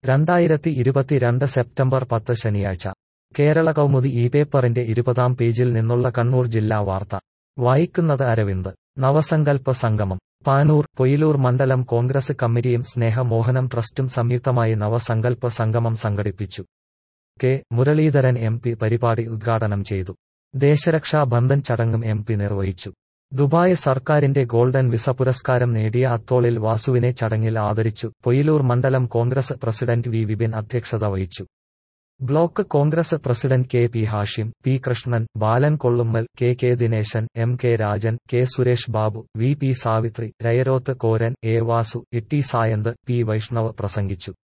രണ്ടായിരത്തി ഇരുപത്തിരണ്ട് സെപ്റ്റംബർ പത്ത് ശനിയാഴ്ച കേരള കൗമുദി ഈ പേപ്പറിന്റെ ഇരുപതാം പേജിൽ നിന്നുള്ള കണ്ണൂർ ജില്ലാ വാർത്ത വായിക്കുന്നത് അരവിന്ദ് നവസങ്കൽപ്പ സംഗമം പാനൂർ പൊയിലൂർ മണ്ഡലം കോൺഗ്രസ് കമ്മിറ്റിയും സ്നേഹമോഹനം ട്രസ്റ്റും സംയുക്തമായി നവസങ്കൽപ്പ സംഗമം സംഘടിപ്പിച്ചു കെ മുരളീധരൻ എം പി പരിപാടി ഉദ്ഘാടനം ചെയ്തു ദേശരക്ഷാ ബന്ധൻ ചടങ്ങും എം പി നിർവഹിച്ചു ദുബായ് സർക്കാരിന്റെ ഗോൾഡൻ വിസ പുരസ്കാരം നേടിയ അത്തോളിൽ വാസുവിനെ ചടങ്ങിൽ ആദരിച്ചു പൊയിലൂർ മണ്ഡലം കോൺഗ്രസ് പ്രസിഡന്റ് വി വിപിൻ അധ്യക്ഷത വഹിച്ചു block Congress president K P Hashim P Krishnan Balan Kollummal K K Dineshan M K Rajan K Suresh Babu V P Savithri Rayaroth Koran A Vasu Itty Sayanth P Vaishnav പ്രസംഗിച്ചു